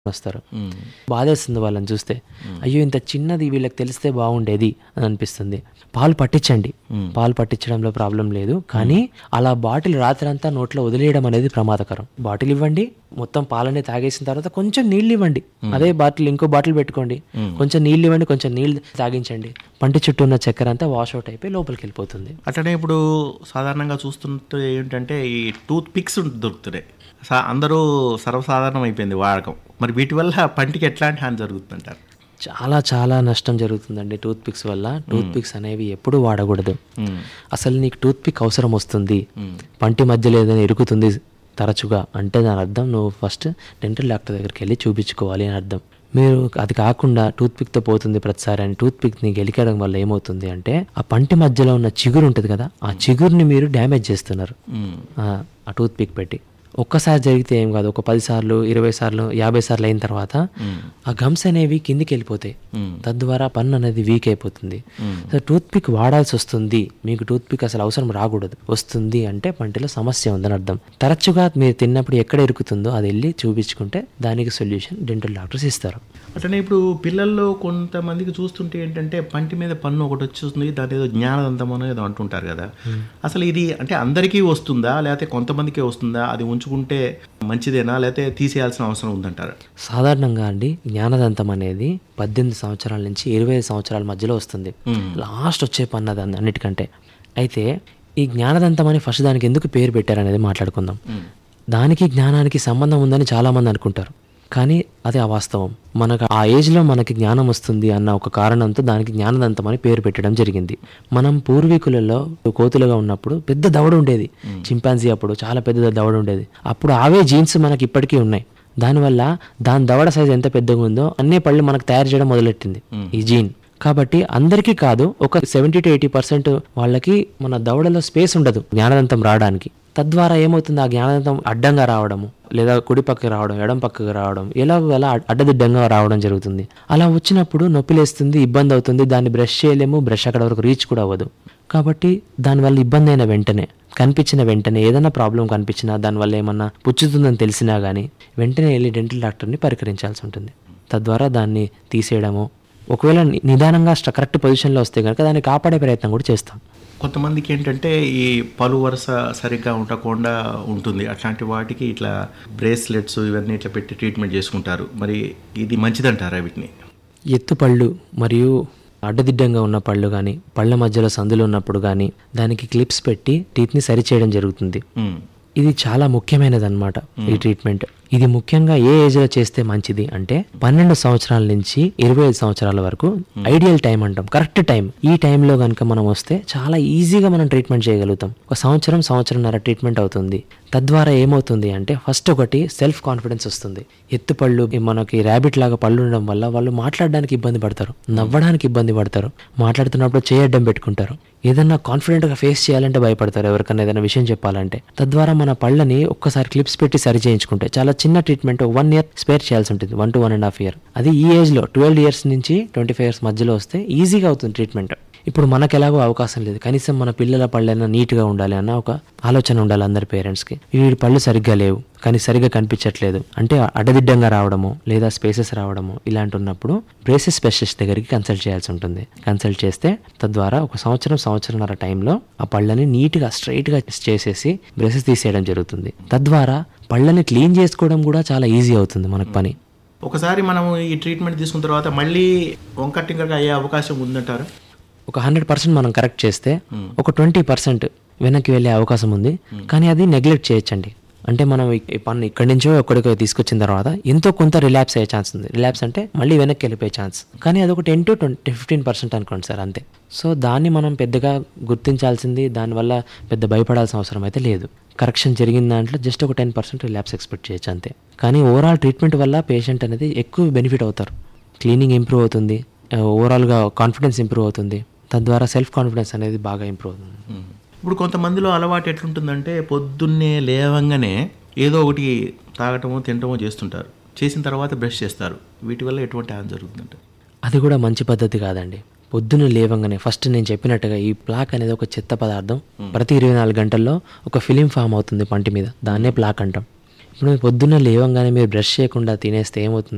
వస్తారు బాధేస్తుంది వాళ్ళని చూస్తే అయ్యో ఇంత చిన్నది వీళ్ళకి తెలిస్తే బాగుండేది అని అనిపిస్తుంది పాలు పట్టించండి పాలు పట్టించడంలో ప్రాబ్లం లేదు కానీ అలా బాటిల్ రాత్రంతా నోట్లో వదిలేయడం అనేది ప్రమాదకరం బాటిల్ ఇవ్వండి మొత్తం పాలని తాగేసిన తర్వాత కొంచెం నీళ్ళు ఇవ్వండి అదే బాటిల్ ఇంకో బాటిల్ పెట్టుకోండి కొంచెం నీళ్ళు ఇవ్వండి కొంచెం నీళ్ళు తాగించండి పంటి చుట్టూ ఉన్న చక్కెర అంతా వాష్ అవుట్ అయిపోయి లోపలికి వెళ్ళిపోతుంది అట్లనే ఇప్పుడు సాధారణంగా చూస్తుంటే ఏంటంటే ఈ టూత్ పిక్స్ దొరుకుతున్నాయి సా- అందరూ సర్వసాధారణం అయిపోయింది వాడకం మరి వీటి వల్ల పంటికి ఎట్లాంటి హాని జరుగుతుందంటారు చాలా చాలా నష్టం జరుగుతుందండి టూత్ పిక్స్ వల్ల టూత్ పిక్స్ అనేవి ఎప్పుడు వాడకూడదు అసలు నీకు టూత్ పిక్ అవసరం వస్తుంది పంటి మధ్యలో ఏదైనా ఇరుకుతుంది తరచుగా అంటే దాని అర్థం నువ్వు ఫస్ట్ డెంటల్ డాక్టర్ దగ్గరికి వెళ్ళి చూపించుకోవాలి అని అర్థం మీరు అది కాకుండా టూత్ పిక్తో పోతుంది ప్రతిసారి అని టూత్ పిక్ని గెలికడం వల్ల ఏమవుతుంది అంటే ఆ పంటి మధ్యలో ఉన్న చిగురు ఉంటుంది కదా ఆ చిగురుని మీరు డ్యామేజ్ చేస్తున్నారు ఆ ఆ టూత్ పిక్ పెట్టి ఒక్కసారి జరిగితే ఏం కాదు ఒక పది సార్లు ఇరవై సార్లు యాభై సార్లు అయిన తర్వాత ఆ గమ్స్ అనేవి కిందికి వెళ్ళిపోతాయి తద్వారా పన్ను అనేది వీక్ అయిపోతుంది సో టూత్ పిక్ వాడాల్సి వస్తుంది మీకు టూత్ పిక్ అసలు అవసరం రాకూడదు వస్తుంది అంటే పంటిలో సమస్య ఉందని అర్థం తరచుగా మీరు తిన్నప్పుడు ఎక్కడ ఇరుకుతుందో అది వెళ్ళి చూపించుకుంటే దానికి సొల్యూషన్ డెంటల్ డాక్టర్స్ ఇస్తారు అట్లనే ఇప్పుడు పిల్లల్లో కొంతమందికి చూస్తుంటే ఏంటంటే పంటి మీద పన్ను ఒకటి వచ్చేస్తుంది దాని ఏదో జ్ఞానదంతం ఏదో అంటుంటారు కదా అసలు ఇది అంటే అందరికీ వస్తుందా లేకపోతే కొంతమందికే వస్తుందా అది ఉంచుకుంటే మంచిదేనా లేకపోతే తీసేయాల్సిన అవసరం ఉందంటారా సాధారణంగా అండి జ్ఞానదంతం అనేది పద్దెనిమిది సంవత్సరాల నుంచి ఇరవై ఐదు సంవత్సరాల మధ్యలో వస్తుంది లాస్ట్ వచ్చే పన్ను అది అన్నిటికంటే అయితే ఈ జ్ఞానదంతం అని ఫస్ట్ దానికి ఎందుకు పేరు పెట్టారనేది మాట్లాడుకుందాం దానికి జ్ఞానానికి సంబంధం ఉందని చాలామంది అనుకుంటారు కానీ అది అవాస్తవం మనకు ఆ ఏజ్లో మనకి జ్ఞానం వస్తుంది అన్న ఒక కారణంతో దానికి జ్ఞానదంతం అని పేరు పెట్టడం జరిగింది మనం పూర్వీకులలో కోతులుగా ఉన్నప్పుడు పెద్ద దవడ ఉండేది చింపాంజీ అప్పుడు చాలా పెద్ద దవడ ఉండేది అప్పుడు అవే జీన్స్ మనకి ఇప్పటికీ ఉన్నాయి దానివల్ల దాని దవడ సైజ్ ఎంత పెద్దగా ఉందో అన్ని పళ్ళు మనకు తయారు చేయడం మొదలెట్టింది ఈ జీన్ కాబట్టి అందరికీ కాదు ఒక సెవెంటీ టు ఎయిటీ పర్సెంట్ వాళ్ళకి మన దవడలో స్పేస్ ఉండదు జ్ఞానదంతం రావడానికి తద్వారా ఏమవుతుంది ఆ జ్ఞానదంతం అడ్డంగా రావడము లేదా కుడి పక్కకి రావడం ఎడం పక్కకి రావడం ఎలా అలా అడ్డదిడ్డంగా రావడం జరుగుతుంది అలా వచ్చినప్పుడు నొప్పి లేస్తుంది ఇబ్బంది అవుతుంది దాన్ని బ్రష్ చేయలేము బ్రష్ అక్కడ వరకు రీచ్ కూడా అవ్వదు కాబట్టి దానివల్ల ఇబ్బంది అయిన వెంటనే కనిపించిన వెంటనే ఏదైనా ప్రాబ్లం కనిపించినా దానివల్ల ఏమన్నా పుచ్చుతుందని తెలిసినా కానీ వెంటనే వెళ్ళి డెంటల్ డాక్టర్ని పరికరించాల్సి ఉంటుంది తద్వారా దాన్ని తీసేయడము ఒకవేళ ని- నిదానంగా స్ట- కరెక్ట్ పొజిషన్లో వస్తే కనుక దాన్ని కాపాడే ప్రయత్నం కూడా చేస్తాం కొంతమందికి ఏంటంటే ఈ పలు వరుస సరిగ్గా ఉండకుండా ఉంటుంది అట్లాంటి వాటికి ఇట్లా బ్రేస్లెట్స్ ఇవన్నీ ఇట్లా పెట్టి ట్రీట్మెంట్ చేసుకుంటారు మరి ఇది మంచిదంటారా వీటిని ఎత్తు పళ్ళు మరియు అడ్డదిడ్డంగా ఉన్న పళ్ళు కానీ పళ్ళ మధ్యలో సందులు ఉన్నప్పుడు కానీ దానికి క్లిప్స్ పెట్టి టీత్ని సరిచేయడం జరుగుతుంది మ్మ్. ఇది చాలా ముఖ్యమైనది అనమాట ఈ ట్రీట్మెంట్ ఇది ముఖ్యంగా ఏ ఏజ్ లో చేస్తే మంచిది అంటే పన్నెండు సంవత్సరాల నుంచి ఇరవై ఐదు సంవత్సరాల వరకు ఐడియల్ టైం అంటాం కరెక్ట్ టైం ఈ టైంలో కనుక మనం వస్తే చాలా ఈజీగా మనం ట్రీట్మెంట్ చేయగలుగుతాం ఒక సంవత్సరం సంవత్సరంన్నర ట్రీట్మెంట్ అవుతుంది తద్వారా ఏమవుతుంది అంటే ఫస్ట్ ఒకటి సెల్ఫ్ కాన్ఫిడెన్స్ వస్తుంది ఎత్తు పళ్ళు ఈ మనకి ర్యాబిట్ లాగా పళ్ళు ఉండడం వల్ల వాళ్ళు మాట్లాడడానికి ఇబ్బంది పడతారు నవ్వడానికి ఇబ్బంది పడతారు మాట్లాడుతున్నప్పుడు చేయడ్డం పెట్టుకుంటారు ఏదన్నా కాన్ఫిడెంట్ గా ఫేస్ చేయాలంటే భయపడతారు ఎవరికైనా ఏదైనా విషయం చెప్పాలంటే తద్వారా మన పళ్ళని ఒక్కసారి క్లిప్స్ పెట్టి సరి చేయించుకుంటే చాలా చిన్న ట్రీట్మెంట్ వన్ ఇయర్ స్పేర్ చేయాల్సి ఉంటుంది one to one and half year అది ఈ ఏజ్ లో ట్వెల్వ్ ఇయర్స్ నుంచి ట్వంటీ ఫైవ్ ఇయర్స్ మధ్యలో వస్తే ఈజీగా అవుతుంది ట్రీట్మెంట్ ఇప్పుడు మనకు ఎలాగో అవకాశం లేదు కనీసం మన పిల్లల పళ్ళైనా నీట్గా ఉండాలి అన్న ఒక ఆలోచన ఉండాలి అందరి పేరెంట్స్కి వీడి పళ్ళు సరిగ్గా లేవు కానీ సరిగ్గా కనిపించట్లేదు అంటే అడ్డదిడ్డంగా రావడము లేదా స్పేసెస్ రావడము ఇలాంటి ఉన్నప్పుడు బ్రేసెస్ స్పెషలిస్ట్ దగ్గరికి కన్సల్ట్ చేయాల్సి ఉంటుంది కన్సల్ట్ చేస్తే తద్వారా ఒక సంవత్సరం సంవత్సరంన్నర టైంలో ఆ పళ్ళని నీట్గా స్ట్రైట్గా చేసేసి బ్రేసెస్ తీసేయడం జరుగుతుంది తద్వారా పళ్ళని క్లీన్ చేసుకోవడం కూడా చాలా ఈజీ అవుతుంది మనకు పని ఒకసారి మనం ఈ ట్రీట్మెంట్ తీసుకున్న తర్వాత మళ్ళీ వంకటింకగా అయ్యే అవకాశం ఉందంటారా ఒక హండ్రెడ్ పర్సెంట్ మనం కరెక్ట్ చేస్తే ఒక ట్వంటీ పర్సెంట్ వెనక్కి వెళ్ళే అవకాశం ఉంది కానీ అది నెగ్లెక్ట్ చేయొచ్చండి అంటే మనం ఈ- ఈ పన్ను ఇక్కడి నుంచో ఎక్కడికో తీసుకొచ్చిన తర్వాత ఎంతో కొంత రిలాప్స్ అయ్యే ఛాన్స్ ఉంది రిలాప్స్ అంటే మళ్ళీ వెనక్కి వెళ్ళిపోయే ఛాన్స్ కానీ అది ఒక ten to twenty fifteen percent అనుకోండి సార్ అంతే సో దాన్ని మనం పెద్దగా గుర్తించాల్సింది దానివల్ల పెద్ద భయపడాల్సిన అవసరం అయితే లేదు కరెక్షన్ జరిగిన దాంట్లో జస్ట్ ఒక టెన్ పర్సెంట్ రిలాప్స్ ఎక్స్పెక్ట్ చేయొచ్చు అంతే కానీ ఓవరాల్ ట్రీట్మెంట్ వల్ల పేషెంట్ అనేది ఎక్కువ బెనిఫిట్ అవుతారు క్లీనింగ్ ఇంప్రూవ్ అవుతుంది ఓవరాల్గా కాన్ఫిడెన్స్ ఇంప్రూవ్ అవుతుంది తద్వారా సెల్ఫ్ కాన్ఫిడెన్స్ అనేది బాగా ఇంప్రూవ్ అవుతుంది ఇప్పుడు కొంతమందిలో అలవాటు ఎట్లుంటుందంటే పొద్దున్నే లేవంగానే ఏదో ఒకటి తాగటమో తినటమో చేస్తుంటారు చేసిన తర్వాత బ్రష్ చేస్తారు వీటి వల్ల ఎటువంటి హాని జరుగుతుందంటే అది కూడా మంచి పద్ధతి కాదండి పొద్దున్న లేవంగానే ఫస్ట్ నేను చెప్పినట్టుగా ఈ ప్లాక్ అనేది ఒక చెత్త పదార్థం ప్రతి ఇరవై నాలుగు గంటల్లో ఒక ఫిలిం ఫామ్ అవుతుంది పంటి మీద దాన్నే ప్లాక్ అంటాం ఇప్పుడు మీరు పొద్దున్న లేవంగానే మీరు బ్రష్ చేయకుండా తినేస్తే ఏమవుతుంది